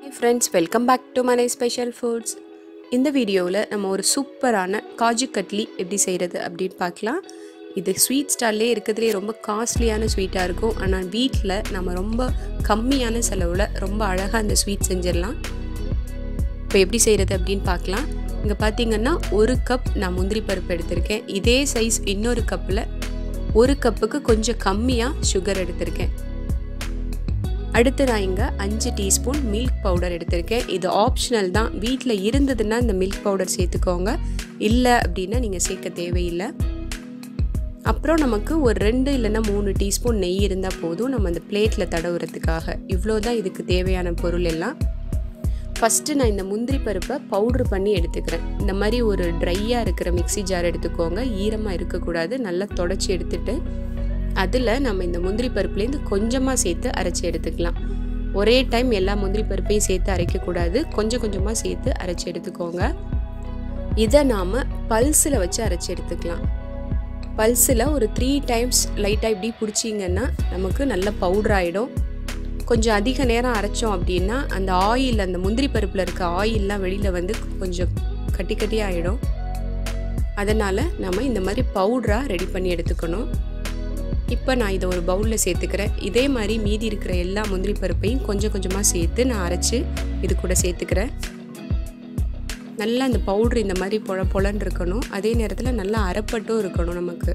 friends welcome back to Manai special foods இந்த வீடியோவில் நம்ம ஒரு சூப்பரான காஜு கட்லி எப்படி செய்கிறது அப்படின்னு பார்க்கலாம் இது ஸ்வீட் ஸ்டால்லே இருக்கிறதுலே ரொம்ப காஸ்ட்லியான ஸ்வீட்டாக இருக்கும் ஆனால் வீட்டில் நம்ம ரொம்ப கம்மியான செலவில் ரொம்ப அழகாக அந்த ஸ்வீட் செஞ்சிடலாம் இப்போ எப்படி செய்கிறது அப்படின்னு பார்க்கலாம் இங்கே பார்த்தீங்கன்னா ஒரு கப் நான் முந்திரி பருப்பு எடுத்திருக்கேன் இதே சைஸ் இன்னொரு கப்பில் ஒரு கப்புக்கு கொஞ்சம் கம்மியாக சுகர் எடுத்திருக்கேன் அடுத்து நான் இங்கே அஞ்சு டீஸ்பூன் மில்க் பவுடர் எடுத்திருக்கேன் இது ஆப்ஷனல் தான் வீட்டில் இருந்ததுன்னா இந்த மில்க் பவுடர் சேர்த்துக்கோங்க இல்லை அப்படின்னா நீங்கள் சேர்க்க தேவையில்லை அப்புறம் நமக்கு ஒரு ரெண்டு இல்லைன்னா மூணு டீஸ்பூன் நெய் இருந்தால் போதும் நம்ம அந்த பிளேட்டில் தடவுறதுக்காக இவ்வளோ தான் இதுக்கு தேவையான பொருள் எல்லாம் ஃபஸ்ட்டு நான் இந்த முந்திரி பருப்பை பவுட்ரு பண்ணி எடுத்துக்கிறேன் இந்த மாதிரி ஒரு ட்ரையாக இருக்கிற மிக்சி ஜார் எடுத்துக்கோங்க ஈரமாக இருக்கக்கூடாது நல்லா தொடச்சி எடுத்துட்டு அதில் நம்ம இந்த முந்திரி பருப்புலேருந்து கொஞ்சமாக சேர்த்து அரைச்சி எடுத்துக்கலாம் ஒரே டைம் எல்லா முந்திரி பருப்பையும் சேர்த்து அரைக்கக்கூடாது கொஞ்சம் கொஞ்சமாக சேர்த்து அரைச்சி எடுத்துக்கோங்க இதை நாம் பல்ஸில் வச்சு அரைச்சி எடுத்துக்கலாம் பல்ஸில் ஒரு த்ரீ டைம்ஸ் லைட்டாக இப்படி பிடிச்சிங்கன்னா நமக்கு நல்ல பவுடர் ஆகிடும் கொஞ்சம் அதிக நேரம் அரைச்சோம் அப்படின்னா அந்த ஆயில் அந்த முந்திரி பருப்பில் இருக்க ஆயிலெலாம் வெளியில் வந்து கொஞ்சம் கட்டி கட்டி ஆகிடும் அதனால் நம்ம இந்த மாதிரி பவுடராக ரெடி பண்ணி எடுத்துக்கணும் இப்போ நான் இதை ஒரு பவுலில் சேர்த்துக்கிறேன் இதே மாதிரி மீதி இருக்கிற எல்லா முந்திரி பருப்பையும் கொஞ்சம் கொஞ்சமாக சேர்த்து நான் அரைச்சி இது கூட சேர்த்துக்கிறேன் நல்லா அந்த பவுட்ரு இந்த மாதிரி பொல பொலன்னு இருக்கணும் அதே நேரத்தில் நல்லா அரைப்பட்டும் இருக்கணும் நமக்கு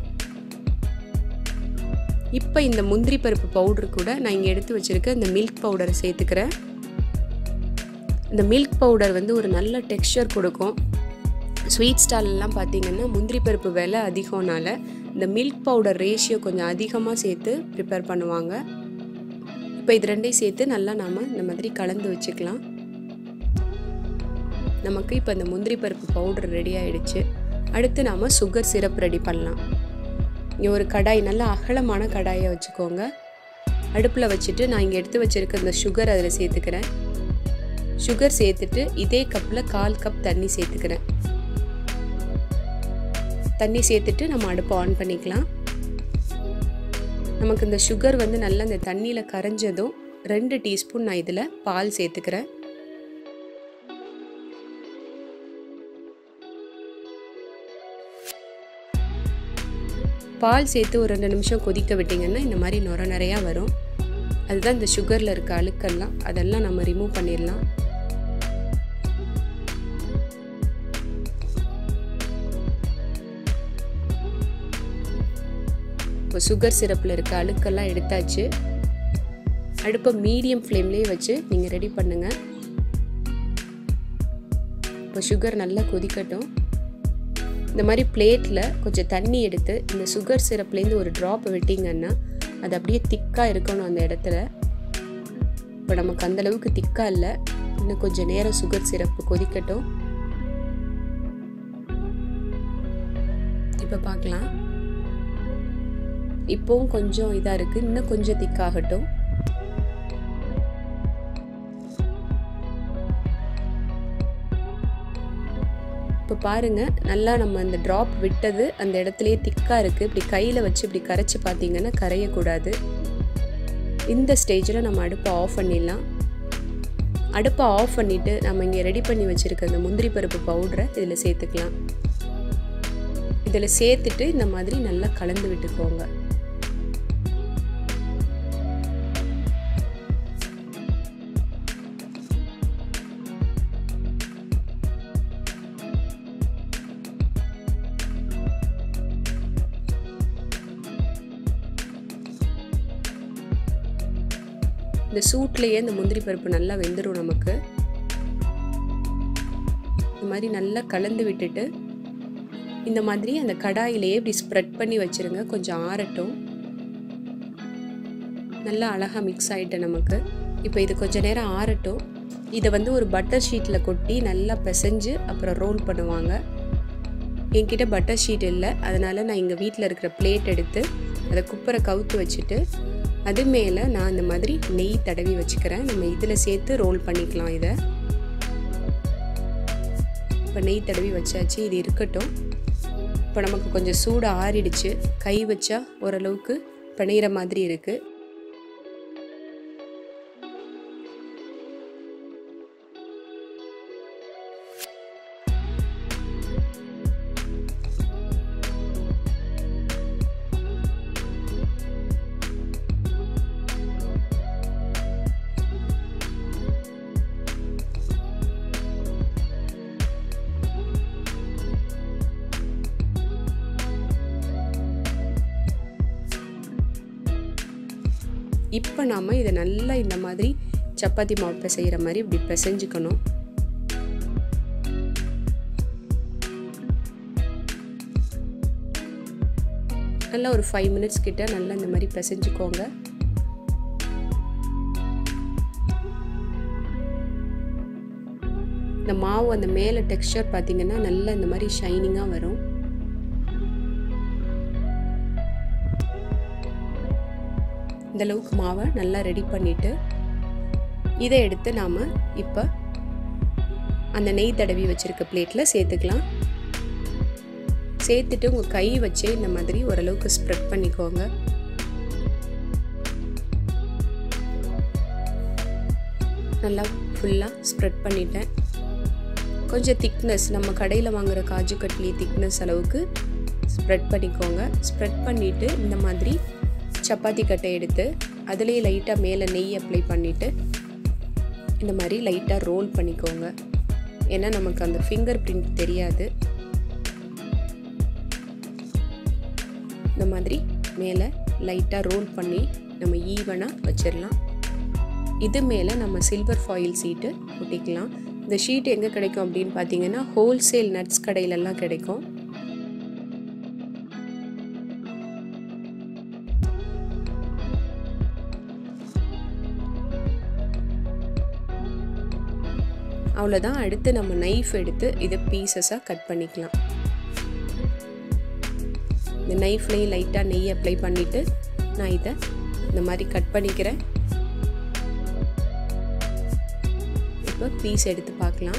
இப்போ இந்த முந்திரி பருப்பு பவுட்ரு கூட நான் இங்கே எடுத்து வச்சுருக்க இந்த மில்க் பவுடரை சேர்த்துக்கிறேன் இந்த மில்க் பவுடர் வந்து ஒரு நல்ல டெக்ஸ்சர் கொடுக்கும் ஸ்வீட் ஸ்டால்லாம் பார்த்தீங்கன்னா முந்திரி பருப்பு விலை அதிகம்னால இந்த மில்க் பவுடர் ரேஷியோ கொஞ்சம் அதிகமாக சேர்த்து ப்ரிப்பேர் பண்ணுவாங்க இப்போ இது ரெண்டையும் சேர்த்து நல்லா நாம் இந்த மாதிரி கலந்து வச்சுக்கலாம் நமக்கு இப்போ இந்த முந்திரி பருப்பு பவுடர் ரெடி ஆகிடுச்சு அடுத்து நாம் சுகர் சிரப் ரெடி பண்ணலாம் இங்கே ஒரு கடாய் நல்லா அகலமான கடாயை வச்சுக்கோங்க அடுப்பில் வச்சுட்டு நான் இங்கே எடுத்து வச்சுருக்க இந்த சுகர் அதில் சேர்த்துக்கிறேன் சுகர் சேர்த்துட்டு இதே கப்பில் கால் கப் தண்ணி சேர்த்துக்கிறேன் தண்ணி சேர்த்துட்டு நம்ம அடுப்பை ஆன் பண்ணிக்கலாம் நமக்கு இந்த சுகர் வந்து நல்லா இந்த தண்ணியில் கரைஞ்சதும் ரெண்டு டீஸ்பூன் நான் இதில் பால் சேர்த்துக்கிறேன் பால் சேர்த்து ஒரு ரெண்டு நிமிஷம் கொதிக்க விட்டிங்கன்னா இந்த மாதிரி நுர நிறையா வரும் அதுதான் இந்த சுகரில் இருக்க அழுக்கெல்லாம் அதெல்லாம் நம்ம ரிமூவ் பண்ணிடலாம் இப்போ சுகர் சிரப்பில் இருக்க அழுக்கெல்லாம் எடுத்தாச்சு அடுப்பை மீடியம் ஃப்ளேம்லேயே வச்சு நீங்கள் ரெடி பண்ணுங்கள் இப்போ சுகர் நல்லா கொதிக்கட்டும் இந்த மாதிரி பிளேட்டில் கொஞ்சம் தண்ணி எடுத்து இந்த சுகர் சிரப்லேருந்து ஒரு ட்ராப் விட்டிங்கன்னா அது அப்படியே திக்காக இருக்கணும் அந்த இடத்துல இப்போ நமக்கு அந்தளவுக்கு திக்காக இல்லை இன்னும் கொஞ்சம் நேரம் சுகர் சிரப்பு கொதிக்கட்டும் இப்போ பார்க்கலாம் இப்போவும் கொஞ்சம் இதாக இருக்குது இன்னும் கொஞ்சம் திக்காகட்டும் இப்போ பாருங்கள் நல்லா நம்ம அந்த ட்ராப் விட்டது அந்த இடத்துலையே திக்காக இருக்குது இப்படி கையில் வச்சு இப்படி கரைச்சி பார்த்தீங்கன்னா கரையக்கூடாது இந்த ஸ்டேஜில் நம்ம அடுப்பை ஆஃப் பண்ணிடலாம் அடுப்பை ஆஃப் பண்ணிவிட்டு நம்ம இங்கே ரெடி பண்ணி வச்சுருக்க அந்த முந்திரி பருப்பு பவுடரை இதில் சேர்த்துக்கலாம் இதில் சேர்த்துட்டு இந்த மாதிரி நல்லா கலந்து விட்டுக்கோங்க இந்த சூட்லேயே இந்த முந்திரி பருப்பு நல்லா வெந்துடும் நமக்கு இந்த மாதிரி நல்லா கலந்து விட்டுட்டு இந்த மாதிரி அந்த கடாயிலேயே இப்படி ஸ்ப்ரெட் பண்ணி வச்சுருங்க கொஞ்சம் ஆறட்டும் நல்லா அழகாக மிக்ஸ் ஆகிட்டு நமக்கு இப்போ இது கொஞ்சம் நேரம் ஆறட்டும் இதை வந்து ஒரு பட்டர் ஷீட்டில் கொட்டி நல்லா பிசைஞ்சு அப்புறம் ரோல் பண்ணுவாங்க என்கிட்ட பட்டர் ஷீட் இல்லை அதனால் நான் எங்கள் வீட்டில் இருக்கிற பிளேட் எடுத்து அதை குப்பரை கவுத்து வச்சுட்டு அது மேலே நான் இந்த மாதிரி நெய் தடவி வச்சுக்கிறேன் நம்ம இதில் சேர்த்து ரோல் பண்ணிக்கலாம் இதை இப்போ நெய் தடவி வச்சாச்சு இது இருக்கட்டும் இப்போ நமக்கு கொஞ்சம் சூடு ஆறிடுச்சு கை வச்சா ஓரளவுக்கு பிணையிற மாதிரி இருக்குது இப்போ நாம் இதை நல்லா இந்த மாதிரி சப்பாத்தி மாவு பிசைகிற மாதிரி இப்படி பிசைஞ்சுக்கணும் நல்லா ஒரு ஃபைவ் மினிட்ஸ் கிட்ட நல்லா இந்த மாதிரி பிசைஞ்சுக்கோங்க இந்த மாவு அந்த மேலே டெக்ஸ்டர் பார்த்தீங்கன்னா நல்லா இந்த மாதிரி ஷைனிங்காக வரும் இந்த அளவுக்கு மாவை நல்லா ரெடி பண்ணிவிட்டு இதை எடுத்து நாம் இப்போ அந்த நெய் தடவி வச்சுருக்க பிளேட்டில் சேர்த்துக்கலாம் சேர்த்துட்டு உங்கள் கை வச்சே இந்த மாதிரி ஓரளவுக்கு ஸ்ப்ரெட் பண்ணிக்கோங்க நல்லா ஃபுல்லாக ஸ்ப்ரெட் பண்ணிட்டேன் கொஞ்சம் திக்னஸ் நம்ம கடையில் வாங்குகிற காஜு கட்லி திக்னஸ் அளவுக்கு ஸ்ப்ரெட் பண்ணிக்கோங்க ஸ்ப்ரெட் பண்ணிவிட்டு இந்த மாதிரி சப்பாத்தி கட்டை எடுத்து அதுலேயே லைட்டாக மேலே நெய் அப்ளை பண்ணிவிட்டு இந்த மாதிரி லைட்டாக ரோல் பண்ணிக்கோங்க ஏன்னா நமக்கு அந்த ஃபிங்கர் பிரிண்ட் தெரியாது இந்த மாதிரி மேலே லைட்டாக ரோல் பண்ணி நம்ம ஈவனாக வச்சிடலாம் இது மேலே நம்ம சில்வர் ஃபாயில் சீட்டு ஒட்டிக்கலாம் இந்த ஷீட் எங்கே கிடைக்கும் அப்படின்னு பார்த்தீங்கன்னா ஹோல்சேல் நட்ஸ் கடையிலலாம் கிடைக்கும் அவ்வளோதான் அடுத்து நம்ம நைஃப் எடுத்து இதை பீசஸாக கட் பண்ணிக்கலாம் இந்த நைஃப்லேயும் லைட்டாக நெய் அப்ளை பண்ணிவிட்டு நான் இதை இந்த மாதிரி கட் பண்ணிக்கிறேன் இப்போ பீஸ் எடுத்து பார்க்கலாம்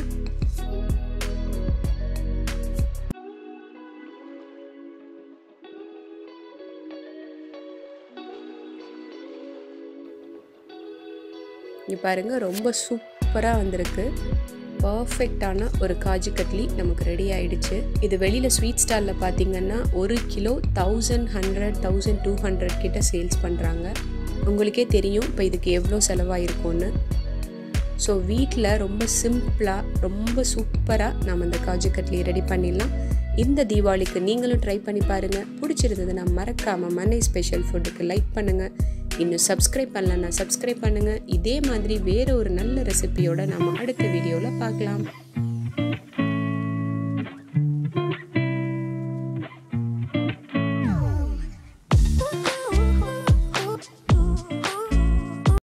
இங்கே பாருங்கள் ரொம்ப சூப்பராக வந்திருக்கு பர்ஃபெக்டான ஒரு காஜு கட்லி நமக்கு ரெடி ஆயிடுச்சு இது வெளியில் ஸ்வீட் ஸ்டாலில் பார்த்தீங்கன்னா ஒரு kilo thousand hundred thousand two hundred கிட்ட சேல்ஸ் பண்ணுறாங்க உங்களுக்கே தெரியும் இப்போ இதுக்கு எவ்வளோ செலவாயிருக்கும்னு ஸோ வீட்டில் ரொம்ப சிம்பிளாக ரொம்ப சூப்பராக நம்ம இந்த காஜு கட்லி ரெடி பண்ணிடலாம் இந்த தீபாவளிக்கு நீங்களும் ட்ரை பண்ணி பாருங்கள் பிடிச்சிருந்ததுன்னா மறக்காமல் மனை ஸ்பெஷல் ஃபுட்டுக்கு லைக் பண்ணுங்கள் இன்னும் சப்ஸ்கிரைப் பண்ணலன்னா சப்ஸ்கிரைப் பண்ணுங்கள் இதே மாதிரி வேறு ஒரு நல்ல ரெசிபியோட நம்ம அடுத்த வீடியோவில் பார்க்கலாம்